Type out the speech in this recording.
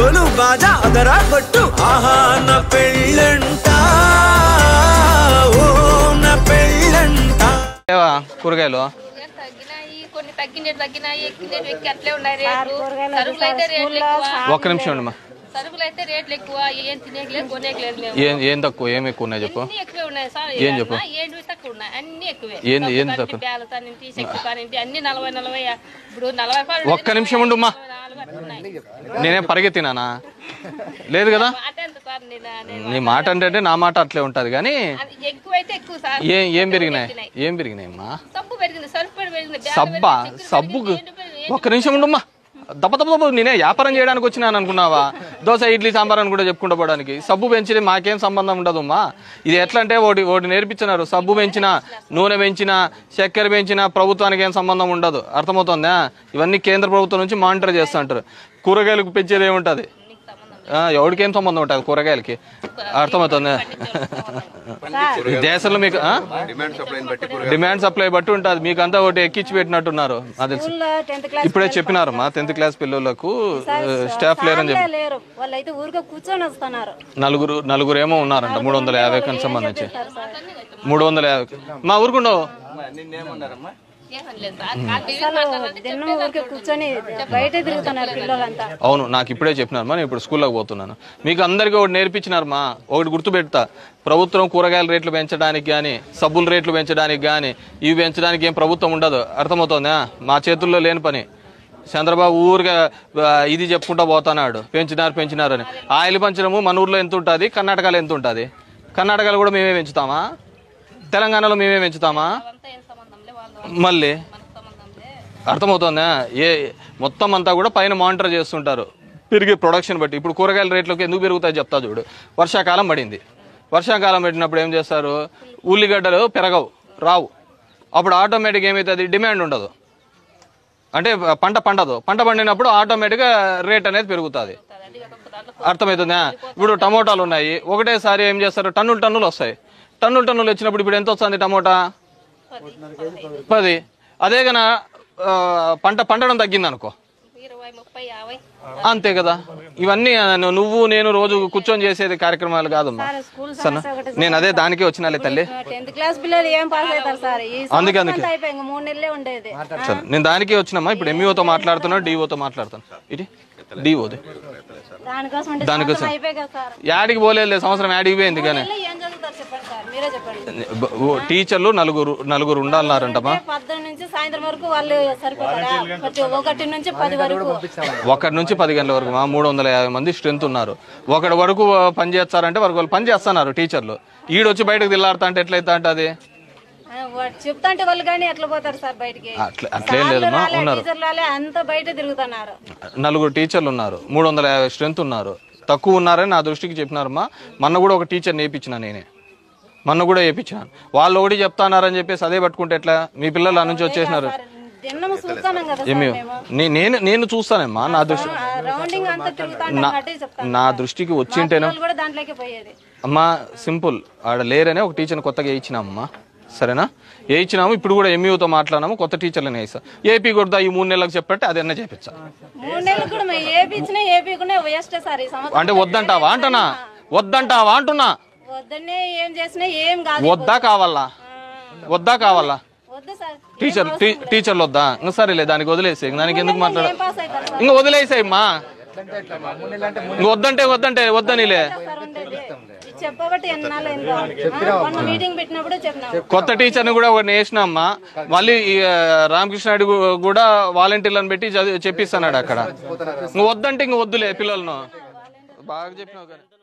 డోలు బాజా అదరా కొట్టు ఆహా నా పెళ్ళంట ఓ నా పెళ్ళంట లేవా కూరగాయలు తగ్గినాయి కొన్ని తగ్గినట్టు తగ్గినాయి ఎక్కినట్టు ఎక్కి అట్లే ఉన్నాయి రేట్లు సరుకులు అయితే రేట్లు ఎక్కువ ఒక్క నిమిషం ఉండమ్మా సరుకులు అయితే రేట్లు ఎక్కువ ఏం తినేయలేదు కొనేయలేదు మేము ఏం ఏం తక్కువ ఏం ఎక్కువ ఉన్నాయి చెప్పు అన్ని ఎక్కువే ఉన్నాయి సార్ ఏం చెప్పు? ఏంటి తక్కువ ఉన్నాయి అన్ని ఎక్కువే ఏంది- సబ్బు ఏంది కానింటి, తక్కువ? బ్యాల కానింటి శక్తి కానింటి అన్ని నలభై నలభై ఇప్పుడు నలభై రూపాయలు ఒక్క నిమిషం ఉండుమ్మా. నాలుగు అట్లా ఉన్నాయి. నేనేం పరిగెత్తినానా లేదు కదా మాట ఎంత సార్ నేను నేను- నీ మాట అంటే నా మాట అట్లే ఉంటది కానీ అది ఎక్కువ అయితే ఎక్కువ సార్ ఏం ఏం ఎక్కువ పెరిగినాయి పెరిగినాయి. ఏం పెరిగినాయి అమ్మా సబ్బు పెరిగింది సరుకు పెరిగింది బ్యాల సబ్బా పెరిగింది, చక్కెర సబ్బుకు పెరిగింది, ఏంటి పెరిగింది, ఒక్క నిమిషం ఉండమ్మా దప్ప దప్ప దప్ప నేనే వ్యాపారం చేయడానికి వచ్చినాను అనుకున్నావా దోశ ఇడ్లీ సాంబార్ అని కూడా చెప్పుకుంటూ పోవడానికి సబ్బు పెంచితే మాకేం సంబంధం ఉండదమ్మా ఇది ఎట్లా అంటే ఒకటి ఒకటి నేర్పించినారు సబ్బు పెంచినా నూనె పెంచినా చక్కెర పెంచినా ప్రభుత్వానికి ఏం సంబంధం ఉండదు అర్థమవుతుందా ఇవన్నీ కేంద్ర ప్రభుత్వం నుంచి మానిటర్ చేస్తుంటారు కూరగాయలకు పెంచేది ఏముంటుంది ఆ, ఎవరికేం సంబంధం ఉంటుంది కూరగాయలకి అర్థమవుతుంది ఈ దేశంలో మీకు ఆ? డిమాండ్ సప్లై బట్టి ఉంటుంది మీకు అంతా ఒకటి ఎక్కించి పెట్టినట్టున్నారు అది తెలుసు స్కూల్లో టెన్త్ క్లాస్ ఇప్పుడే చెప్పినారు మా టెన్త్ క్లాస్ పిల్లలకు స్టాఫ్ లేరని చెప్పి సార్లే లేరు వాళ్ళైతే ఊరికే కూర్చొని వస్తున్నారు నలుగురు నలుగురు ఏమో ఉన్నారంట మూడు వందల యాభైకి సంబంధించి మూడు వందల యాభై మా ఊరుకుండవు ఏం లేదు సార్ కాదు, ఇవి మాట్లాడాలంటే దినం ఊరికే కూర్చొని బయట తిరుగుతున్నారు పిల్లలంతా అవును నాకు ఇప్పుడే చెప్పినారు మా నేను ఇప్పుడు స్కూల్లోకి పోతున్నాను మీకు అందరికీ ఒకటి నేర్పించినారు మా ఒకటి గుర్తుపెడతా ప్రభుత్వం కూరగాయల రేట్లు పెంచడానికి కానీ సబ్బుల రేట్లు పెంచడానికి కానీ ఇవి పెంచడానికి ఏం ప్రభుత్వం ఉండదు అర్థమవుతుందా మా చేతుల్లో లేని పని చంద్రబాబు ఊరిగా ఆ, ఇది చెప్పుకుంటా పోతున్నాడు పెంచినారు పెంచినారు అని ఆయిల్ పంచడము మన ఊర్లో ఎంత ఉంటుంది కర్ణాటకలో ఎంత ఉంటుంది కర్ణాటకలో కూడా మేమే పెంచుతామా తెలంగాణలో మేమే పెంచుతామా అంతా ఏం సంబంధం లే వాళ్ళు మళ్ళీ మనకు సంబంధం లే అర్థమవుతుందా ఏ మొత్తం అంతా కూడా పైన మానిటర్ చేస్తుంటారు పెరిగే ప్రొడక్షన్ బట్టి ఇప్పుడు కూరగాయల రేట్లకు ఎందుకు పెరుగుతాయి చెప్తా చూడు వర్షాకాలం పడింది వర్షాకాలం పెట్టినప్పుడు ఏం చేస్తారు ఉల్లిగడ్డలు పెరగవు రావు అప్పుడు ఆటోమేటిక్ ఏమవుతుంది డిమాండ్ ఉండదు అంటే పంట పండదు పంట పండినప్పుడు ఆటోమేటిక్గా రేట్ అనేది పెరుగుతుంది అది ఒక దాంట్లో అర్థమవుతుందా ఇప్పుడు టమోటాలు ఉన్నాయి ఒకటేసారి ఏం చేస్తారు టన్నులు టన్నులు వస్తాయి టన్నులు టన్నులు వచ్చినప్పుడు ఇప్పుడు ఎంత వస్తుంది టమోటా పది అదే గన ఆ, పంట పండడం తగ్గింది అనుకో ఇరవై ముప్పై యాభై అంతే కదా ఇవన్నీ ఆ, నువ్వు నేను రోజు కూర్చొని చేసేది కార్యక్రమాలు కాదమ్మా స్కూల్ సరేనా నేను అదే దానికే వచ్చినాలే తల్లి టెన్త్ క్లాస్ పిల్లలు ఏం పాస్ అవుతారు సార్ ఈ అందుకే, సంవత్సరం అంతా అయిపోయి ఇంకా మూడు నెలలే ఉండేది సరే నేను దానికే వచ్చినమ్మా ఇప్పుడు ఎంఈఓతో మాట్లాడుతున్నా డిఓతో మాట్లాడుతాను ఇది డిఓది దానికోసం అంటే దానికోసం. సంవత్సరం అయిపోయి కదా సార్ యాడికి పోలేదు సంవత్సరం యాడికి పోయింది కానీ నెలలు ఏం చదువుతారు చెప్పండి సార్ మీరే చెప్పండి బ- ఓ, టీచర్లు నలుగురు నలుగురు ఉండాలన్నారంటమ్మా పద్దెనిమిది నుంచి సాయంత్రం వరకు వాళ్ళు సరిపోతారా ప్రతి ఒకటి నుంచి పది వరకు ఒకటి నుంచి పది గంటల వరకు మా మూడు వందల యాభై మంది స్ట్రెంత్ ఉన్నారు ఒకటి వరకు పని చేస్తారంటే వరకు వాళ్ళు పని చేస్తున్నారు టీచర్లు ఈడొచ్చి బయటకు తిల్లాడుతా అంటే ఎట్లయితే అంటే అది ఆ, వాడు చెప్తాంటే వాళ్ళు కానీ ఎట్లా పోతారు సార్ బయటికి అట్లా అట్లేం లేదమ్మా రాలే, ఉన్నారు టీచర్లు రాలే అంతా బయట తిరుగుతున్నారు నలుగురు టీచర్లు ఉన్నారు మూడు వందల యాభై స్ట్రెంత్ ఉన్నారు తక్కువ ఉన్నారని నా దృష్టికి చెప్పినారమ్మా మొన్న కూడా ఒక టీచర్ నేర్పించిన నేనే మొన్న కూడా వేయించినాను వాళ్ళు ఒకటి చెప్తానారని చెప్పేసి అదే పట్టుకుంటే ఎట్లా మీ పిల్లలు ఆ నుంచి వచ్చేసినారు సార్ దినం చూస్తున్నాం కదా సార్ ఏమి మేము నే- నేను నేను చూస్తానమ్మా నా దృష్టి ఆ, రౌండింగ్ అంతా తిరుగుతాంటాం అట్టే చెప్తాను నా దృష్టికి వచ్చింటేనే వాళ్ళు కూడా దాంట్లోకి పోయేది అమ్మా సింపుల్ ఆడ లేరనే ఒక టీచర్ని కొత్తగా వేయించినామమ్మా సరేనా వేయించినాము ఇప్పుడు కూడా ఎంఈఓతో మాట్లాడినాము కొత్త టీచర్లని వేసా ఏపీ కొడదా ఈ మూడు నెలలకు చెప్పట్టే అదన్నా చేపించా మూడు నెలలు కూడా మేము ఏపీ ఇచ్చినా ఏపీ కూడా వేస్టే సార్ ఈ సంవత్సరం అంటే వద్దంటావా అంటున్నా వద్దంటావా అంటున్నా వద్దనే ఏం చేసినా ఏం కాదు వద్దా కావాలా వద్దా కావాలా వద్దు సార్ టీచర్ టీ- టీచర్లు వద్దా ఇంకా సరేలే దానికి వదిలేసే దానికి ఎందుకు మాట్లాడ ఏం పాస్ అవుతారు సార్ ఇంకా వదిలేసాయమ్మా ఇంక వద్దంటే వద్దంటే వద్దనిలే సార్ ఉండేది ఇది చెప్పబట్టి ఎన్నాళ్ళు అయిందో ఆ, మొన్న మీటింగ్ పెట్టినప్పుడు చెప్పినాం కొత్త టీచర్ని కూడా ఒకటి వేసినామ్మా మళ్ళీ ఈ, ఆ, రామకృష్ణారెడ్డి గు- కూడా వాలంటీర్లను పెట్టి చదివి చెప్పిస్తున్నాడు అక్కడ ఇంక వద్దంటే ఇంక వద్దులే పిల్లలను బాగా చెప్పినావు కానీ